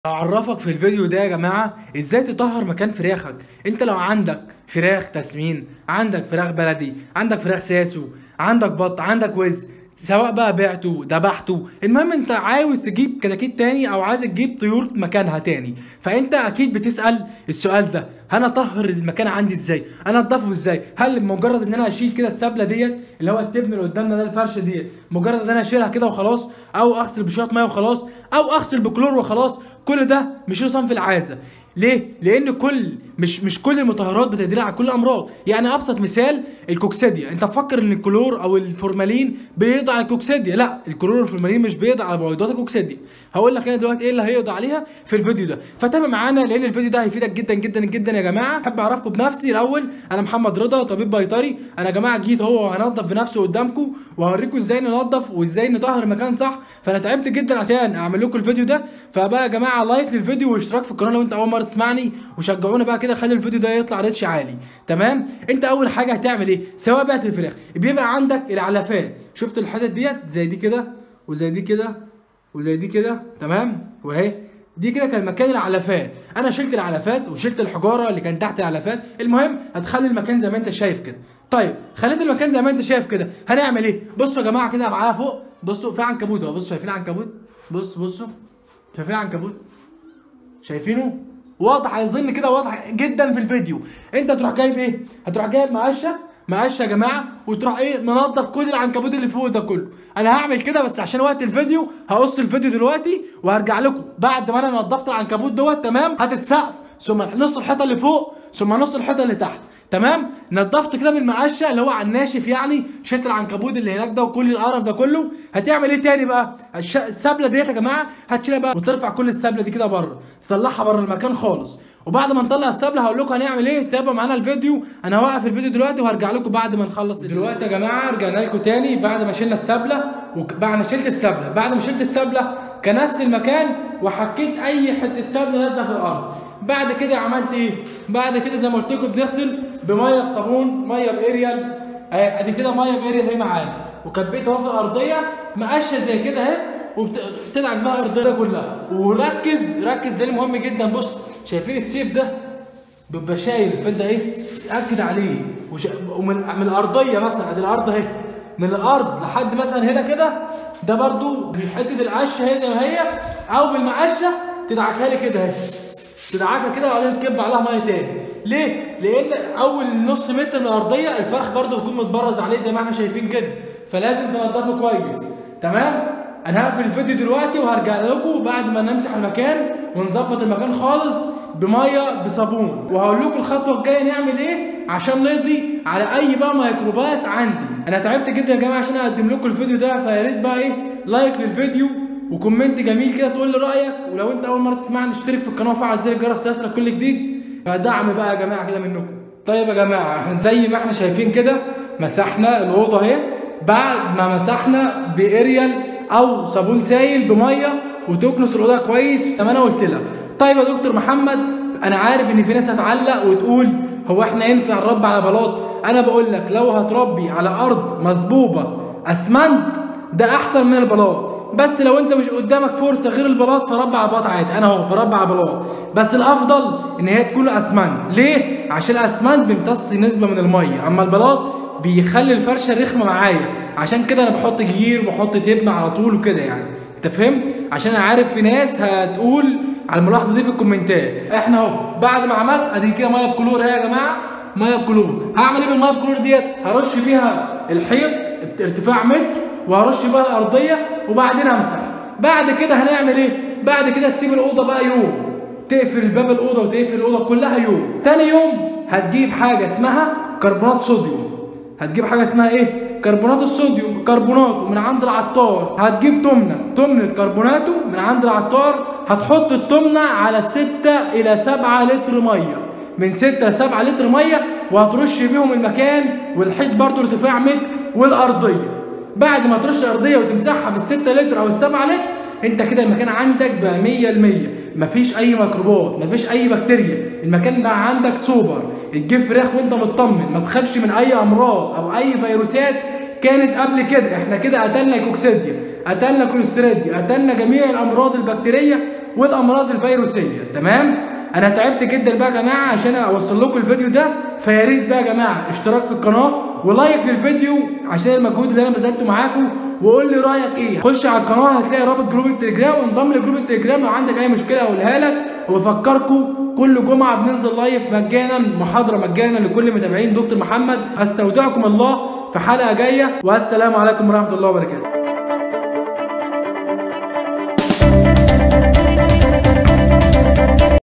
اعرفك في الفيديو ده يا جماعه ازاي تطهر مكان فراخك انت لو عندك فراخ تسمين عندك فراخ بلدي عندك فراخ ساسو عندك بط عندك وز سواء بقى بعته ذبحته المهم انت عاوز تجيب كتاكيت تاني او عايز تجيب طيور مكانها تاني فانت اكيد بتسال السؤال ده انا اطهر المكان عندي ازاي انا انضفه ازاي هل مجرد ان انا اشيل كده السبله ديت اللي هو التبن اللي قدامنا ده الفرشه ديت مجرد ان انا اشيلها كده وخلاص او اغسل بشويه ميه وخلاص او اغسل بكلور وخلاص كل ده مش له صنف العازه ليه؟ لأن كل مش مش كل المطهرات بتدل على كل الأمراض، يعني أبسط مثال الكوكسيديا، أنت مفكر إن الكلور أو الفورمالين بيقضي على الكوكسيديا، لا الكلور والفورمالين مش بيقضي على بويضات الكوكسيديا، هقول لك أنا دلوقتي إيه اللي هيقضي عليها في الفيديو ده، فتابع معانا لأن الفيديو ده هيفيدك جدا جدا جدا يا جماعة، أحب أعرفكم بنفسي الأول أنا محمد رضا طبيب بيطري، أنا يا جماعة جيت هو هنضف بنفسه قدامكم وهوريكم إزاي ننضف وإزاي نطهر المكان صح، فأنا تعبت جدا عشان أعمل لكم الفيديو ده، فبقى يا جماعة لايك للفيديو واشتراك في القناة لو أنت أول مرة تسمعني وشجعونا بقى كده خلي الفيديو ده يطلع ريتش عالي تمام انت اول حاجه هتعمل ايه سواء بعت الفراخ بيبقى عندك العلافات شفت الحتت ديت زي دي كده وزي دي كده وزي دي كده تمام واهي دي كده كان مكان العلافات انا شلت العلافات وشلت الحجاره اللي كان تحت العلافات المهم هتخلي المكان زي ما انت شايف كده طيب خليت المكان زي ما انت شايف كده هنعمل ايه بصوا يا جماعه كده معايا فوق بصوا في عنكبوت اهو بصوا شايفين عنكبوت بص بصوا شايفين عنكبوت شايفينه واضح هيظن كده واضح جدا في الفيديو انت تروح جايب ايه هتروح جايب مقشه مقشه يا جماعه وتروح ايه منظف كل العنكبوت اللي فوق ده كله انا هعمل كده بس عشان وقت الفيديو هقص الفيديو دلوقتي وهرجع لكم بعد ما انا نظفت العنكبوت دوت تمام هات السقف ثم نص الحيطه اللي فوق ثم نص الحيطه اللي تحت تمام نضفت كده بالمقشه اللي هو على الناشف يعني شلت العنكبوت اللي هناك ده وكل القرف ده كله هتعمل ايه تاني بقى الش... السبله ديت يا جماعه هتشيلها بقى وترفع كل السبله دي كده بره تطلعها بره المكان خالص وبعد ما نطلع السبله هقول لكم هنعمل ايه تابعوا معانا الفيديو انا هوقف الفيديو دلوقتي وهرجع لكم بعد ما نخلص دلوقتي يا جماعه رجعنا لكم تاني بعد ما شلنا السبله وبعد ما شلت السبله بعد ما شلت السبله كنست المكان وحكيت اي حته سبله لازقه في الارض بعد كده عملت ايه بعد كده زي ما قلت لكم بنغسل بميه بصابون ميه باريال ادي كده ميه باريال اهي معانا وكبيت اهو في الارضيه مقشه زي كده اهي وبتدعك بقى الارضيه كلها وركز ركز ده مهم جدا بص شايفين السيف ده بيبقى شايل فانت ايه اكد عليه وش... ومن من الارضيه مثلا ادي الارض اهي من الارض لحد مثلا هنا كده ده برضو من حته القشه هي زي ما هي او بالمقشه تدعكها لي كده اهي تدعكها كده وبعدين تكب عليها ميه تاني ليه؟ لان اول نص متر من الارضيه الفرخ برضو بيكون متبرز عليه زي ما احنا شايفين كده فلازم تنضفه كويس تمام؟ انا هقفل الفيديو دلوقتي وهرجع لكم بعد ما نمسح المكان ونظبط المكان خالص بميه بصابون وهقول لكم الخطوه الجايه نعمل ايه عشان نقضي على اي بقى ميكروبات عندي انا تعبت جدا يا جماعه عشان اقدم لكم الفيديو ده فيا ريت بقى ايه لايك للفيديو وكومنت جميل كده تقول لي رايك ولو انت اول مره تسمعني اشترك في القناه وفعل زر الجرس ليصلك كل جديد فدعم بقى يا جماعه كده منكم طيب يا جماعه احنا زي ما احنا شايفين كده مسحنا الاوضه اهي بعد ما مسحنا باريال او صابون سايل بميه وتكنس الاوضه كويس زي ما انا قلت لك طيب يا دكتور محمد انا عارف ان في ناس هتعلق وتقول هو احنا ينفع نربي على بلاط انا بقول لك لو هتربي على ارض مصبوبه اسمنت ده احسن من البلاط بس لو انت مش قدامك فرصه غير البلاط فربي على بلاط عادي انا اهو بربي على بلاط بس الافضل ان هي تكون اسمنت ليه عشان الاسمنت بيمتص نسبه من الميه اما البلاط بيخلي الفرشه رخمه معايا عشان كده انا بحط جير وبحط تبن على طول وكده يعني انت فهمت عشان انا عارف في ناس هتقول على الملاحظه دي في الكومنتات احنا اهو بعد ما عملت ادي كده ميه بكلور اهي يا جماعه ميه بكلور هعمل ايه بالميه بكلور ديت هرش بيها الحيط ارتفاع متر وهرش بيها الارضيه وبعدين امسح بعد كده هنعمل ايه بعد كده تسيب الاوضه بقى يوم تقفل باب الاوضه وتقفل الاوضه كلها يوم تاني يوم هتجيب حاجه اسمها كربونات صوديوم هتجيب حاجه اسمها ايه كربونات الصوديوم كربوناته من عند العطار هتجيب تمنه تمنه كربوناته من عند العطار هتحط التمنه على 6 الى 7 لتر ميه من 6 ل 7 لتر ميه وهترش بيهم المكان والحيط برضو ارتفاع متر والارضيه بعد ما ترش الارضيه وتمسحها بال 6 لتر او ال 7 لتر انت كده المكان عندك بقى 100% مفيش اي ميكروبات مفيش اي بكتيريا المكان بقى عندك سوبر تجيب فراخ وانت مطمن ما تخافش من اي امراض او اي فيروسات كانت قبل كده احنا كده قتلنا كوكسيديا قتلنا كوليستريديا قتلنا جميع الامراض البكتيريه والامراض الفيروسيه تمام انا تعبت جدا بقى يا جماعه عشان اوصل لكم الفيديو ده فيا ريت بقى يا جماعه اشتراك في القناه ولايك للفيديو عشان المجهود اللي انا بذلته معاكم وقول لي رايك ايه خش على القناه هتلاقي رابط جروب التليجرام وانضم لجروب التليجرام لو عندك اي مشكله اقولها لك وبفكركم كل جمعه بننزل لايف مجانا محاضره مجانا لكل متابعين دكتور محمد استودعكم الله في حلقه جايه والسلام عليكم ورحمه الله وبركاته